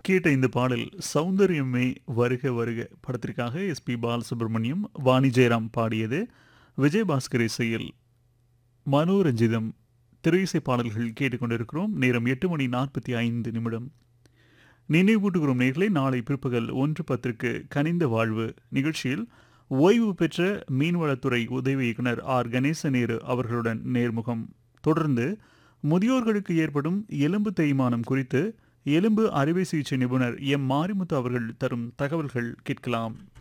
கேட்ட இந்த பாடல் சௌந்தரியமே வருக வருக படத்திற்காக எஸ்பி பாலசுப்ரமணியம் வாணி ஜெயராம் பாடியது விஜயபாஸ்கர் இசையில் மனோரஞ்சிதம் திரையிசை பாடல்கள் கேட்டுக்கொண்டிருக்கிறோம் நேரம் எட்டு மணி நாற்பத்தி ஐந்து நிமிடம் நினைவூட்டுகிறோம் நேர்களை நாளை பிற்பகல் ஒன்று பத்திற்கு கனிந்த வாழ்வு நிகழ்ச்சியில் ஓய்வு பெற்ற மீன்வளத்துறை உதவி இயக்குனர் ஆர் கணேசநேரு அவர்களுடன் நேர்முகம் தொடர்ந்து முதியோர்களுக்கு ஏற்படும் எலும்பு தேய்மானம் குறித்து எலும்பு அறுவை சிகிச்சை நிபுணர் எம் மாரிமுத்து அவர்கள் தரும் தகவல்கள் கேட்கலாம்